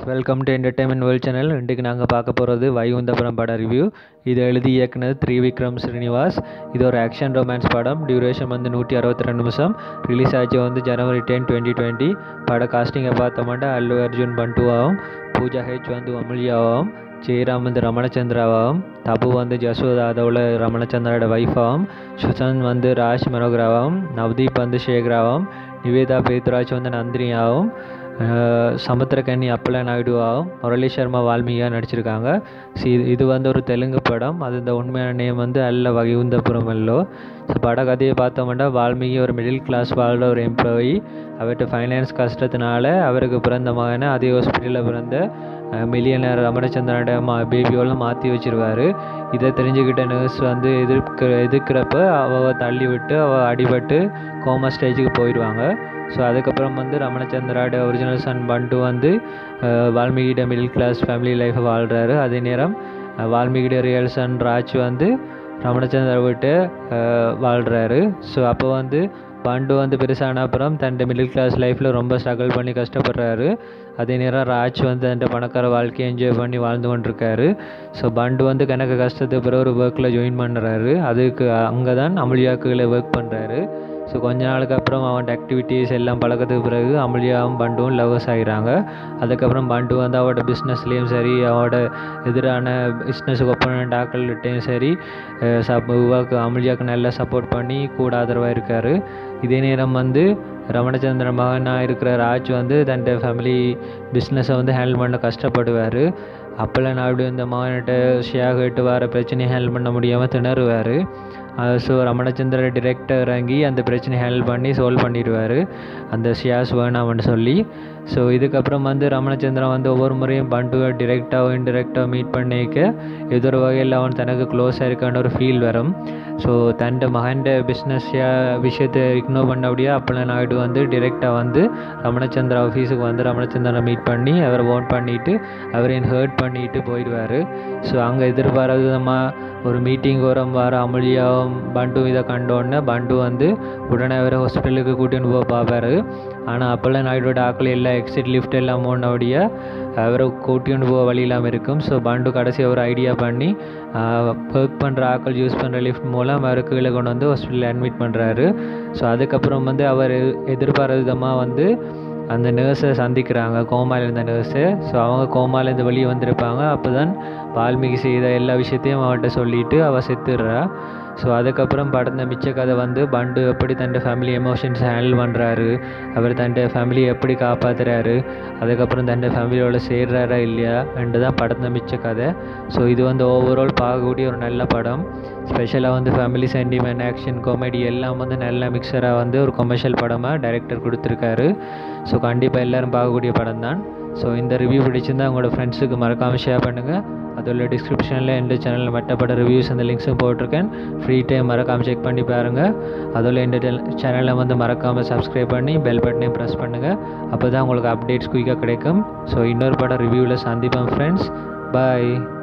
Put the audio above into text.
welcome to entertainment world channel இன்றைக்கு நாங்கள் பார்க்க போகிறது வைகுந்தபுரம் பட ரிவ்யூ இதை எழுதி இயக்குனது த்ரிவிக்ரம் ஸ்ரீனிவாஸ் இது ஒரு ஆக்ஷன் ரொமான்ஸ் படம் டியூரேஷன் வந்து நூற்றி அறுபத்தி ரெண்டு நிமிஷம் ரிலீஸ் ஆச்சு வந்து ஜனவரி டென் டுவெண்ட்டி டுவெண்ட்டி பட காஸ்டிங்கை பார்த்தோம்னா அல்லு அர்ஜுன் பண்டுவாகவும் பூஜா ஹெச் வந்து அமுல்யாவாகவும் ஜெயராம் வந்து ரமணச்சந்திராவாகவும் தபு வந்து ஜசோதா அதோட ரமணச்சந்திரோட ஒய்ஃபாகவும் சுசன் வந்து ராஜ் மனோகராவாகவும் நவதீப் வந்து சேகராவாகவும் நிவேதா பேத்ராஜ் வந்து நந்தினியாகவும் அஹ் சமுத்திரகனி அப்பல நாயுடுவாகவும் முரளி சர்மா வால்மீகியாக நடிச்சிருக்காங்க சி இது வந்து ஒரு தெலுங்கு படம் அது இந்த உண்மையான நேம் வந்து அல்ல வகிவுந்தபுரம் அல்லோ ஸோ பட கதையை பார்த்தோம்னா வால்மீகி ஒரு மிடில் கிளாஸ் வாழ்ற ஒரு எம்ப்ளாயி அவர்கிட்ட ஃபைனான்ஸ் கஷ்டத்தினால அவருக்கு பிறந்த மகனை அதே ஹாஸ்பிட்டலில் பிறந்த மில்லியனர் ரமணச்சந்திரனோட மா பேபியோட மாற்றி வச்சிருவாரு இதை தெரிஞ்சுக்கிட்ட நர்ஸ் வந்து எதிர்க்க எதிர்க்கிறப்ப அவ தள்ளி விட்டு அவள் அடிபட்டு கோமா ஸ்டேஜுக்கு போயிடுவாங்க ஸோ அதுக்கப்புறம் வந்து ரமணச்சந்திராட ஒரிஜினல் சன் பண்டு வந்து அஹ், வால்மீகியோட மிடில் கிளாஸ் ஃபேமிலி லைஃப்பை வாழ்கிறாரு அதே நேரம் அஹ், வால்மீகியோட ரியல் சன் ராஜ் வந்து ரமணச்சந்திரா விட்டு அஹ், வாழ்கிறாரு ஸோ அப்போ வந்து பண்டு வந்து பெருசான அப்புறம் தன் மிடில் கிளாஸ் லைஃப்பில் ரொம்ப ஸ்ட்ரகிள் பண்ணி கஷ்டப்படுறாரு அதே நேரம் ராஜ் வந்து அந்த பணக்கார வாழ்க்கையை என்ஜாய் பண்ணி வாழ்ந்து கொண்டிருக்காரு ஸோ பண்டு வந்து கணக்கு கஷ்டத்துக்கு பிறகு ஒரு ஒர்க்கில் ஜாயின் பண்ணுறாரு அதுக்கு அங்கே தான் அமுல்யாக்குகளை ஒர்க் பண்ணுறாரு ஸோ கொஞ்ச நாளுக்கு அப்புறம் அவன் ஆக்டிவிட்டீஸ் எல்லாம் பழக்கத்துக்கு பிறகு அமுல்யாவும் பண்டுவும் லவ்வர்ஸ் ஆகிறாங்க அதுக்கப்புறம் பண்டு வந்து அவரோட பிஸ்னஸ்லேயும் சரி அவரோட எதிரான பிஸ்னஸுக்கு ஒப்பனண்ட் ஆக்கள்கிட்டையும் சரி அஹ் சப் இவாக்கு அமுல்யாவுக்கு நல்லா சப்போர்ட் பண்ணி கூட ஆதரவாக இருக்கார் இதே நேரம் வந்து ரமணச்சந்திர மகனாக இருக்கிற ராஜ் வந்து தன் ஃபேமிலி பிஸ்னஸை வந்து ஹேண்டில் பண்ண கஷ்டப்படுவார் அப்போல்லாம் நாயுடு இந்த மகன்கிட்ட ஷியாக கேட்டு வர பிரச்சனையை ஹேண்டில் பண்ண முடியாமல் திணறுவார் ஸோ ரமணச்சந்திர டிரெக்டர் இறங்கி அந்த பிரச்சனையை ஹேண்டில் பண்ணி சால்வ் பண்ணிடுவார் அந்த ஷியாஸ் வேணாம்னு சொல்லி ஸோ இதுக்கப்புறம் வந்து ரமணச்சந்திரன் வந்து ஒவ்வொரு முறையும் பண்டுவை டிரெக்டாக இன்டிரெக்டாக மீட் பண்ணிக்க ஏதோ ஒரு வகையில் அவன் தனக்கு க்ளோஸாக இருக்கான ஒரு ஃபீல் வரும் ஸோ தன் மகன்ட பிஸ்னஸ் விஷயத்தை இக்னோர் பண்ணபடியா அப்போல்லாம் நாயுடு வந்து டிரெக்டாக வந்து ரமணச்சந்திரா ஆஃபீஸுக்கு வந்து ரமணச்சந்திரனை மீட் பண்ணி அவரை ஓன் பண்ணிவிட்டு அவரையும் ஹர்ட் பண்ணிட்டு போயிடுவார் ஸோ அங்கே எதிர்பாராத விதமாக ஒரு மீட்டிங் வரும் வர அமுல்யாவும் பண்டு இதை கண்டோடனே பண்டு வந்து உடனே அவரை ஹாஸ்பிட்டலுக்கு கூட்டின்னு போக பார்ப்பாரு ஆனால் அப்போல்லாம் நாயுடோட ஆக்கள் எல்லாம் எக்ஸிட் லிஃப்ட் எல்லாம் போனபடியா அவரை கூட்டின்னு போக வழி இல்லாமல் இருக்கும் ஸோ பண்டு கடைசி ஒரு ஐடியா பண்ணி ஒர்க் பண்ணுற ஆக்கள் யூஸ் பண்ணுற லிஃப்ட் மூலம் அவரை கீழே கொண்டு வந்து ஹாஸ்பிட்டலில் அட்மிட் பண்ணுறாரு ஸோ அதுக்கப்புறம் வந்து அவர் எதிர்பாராத விதமாக வந்து அந்த நர்ஸை சந்திக்கிறாங்க கோமாவில் இருந்த நர்ஸு ஸோ அவங்க கோமாலேருந்து வெளியே வந்திருப்பாங்க அப்போ தான் வால்மீகி செய்த எல்லா விஷயத்தையும் அவன்கிட்ட சொல்லிட்டு அவள் செத்துடுறா ஸோ அதுக்கப்புறம் படந்த மிச்ச கதை வந்து பண்டு எப்படி தன் ஃபேமிலி எமோஷன்ஸ் ஹேண்டில் பண்ணுறாரு அவர் தன் ஃபேமிலியை எப்படி காப்பாற்றுறாரு அதுக்கப்புறம் தன் ஃபேமிலியோட சேர்றாரா இல்லையா ரெண்டு தான் படந்த மிச்ச கதை ஸோ இது வந்து ஓவரால் பார்க்கக்கூடிய ஒரு நல்ல படம் ஸ்பெஷலாக வந்து ஃபேமிலி சென்டிமெண்ட் ஆக்ஷன் காமெடி எல்லாம் வந்து நல்ல மிக்சராக வந்து ஒரு கொமர்ஷியல் படமாக டைரக்டர் கொடுத்துருக்காரு ஸோ கண்டிப்பாக எல்லோரும் பார்க்கக்கூடிய படம் தான் ஸோ இந்த ரிவ்யூ பிடிச்சிருந்தா உங்களோட ஃப்ரெண்ட்ஸுக்கு மறக்காமல் ஷேர் பண்ணுங்கள் அதோட டிஸ்கிரிப்ஷனில் எந்த சேனலில் மட்டப்பட்ட ரிவ்யூஸ் அந்த லிங்க்ஸும் போட்டிருக்கேன் ஃப்ரீ டைம் மறக்காமல் செக் பண்ணி பாருங்கள் அதோட இந்த சேனலை வந்து மறக்காமல் சப்ஸ்கிரைப் பண்ணி பெல் பட்டனையும் ப்ரெஸ் பண்ணுங்கள் அப்போ தான் உங்களுக்கு அப்டேட்ஸ் குயிக்காக கிடைக்கும் ஸோ இன்னொரு படம் ரிவ்யூவில் சந்திப்போம் ஃப்ரெண்ட்ஸ் பாய்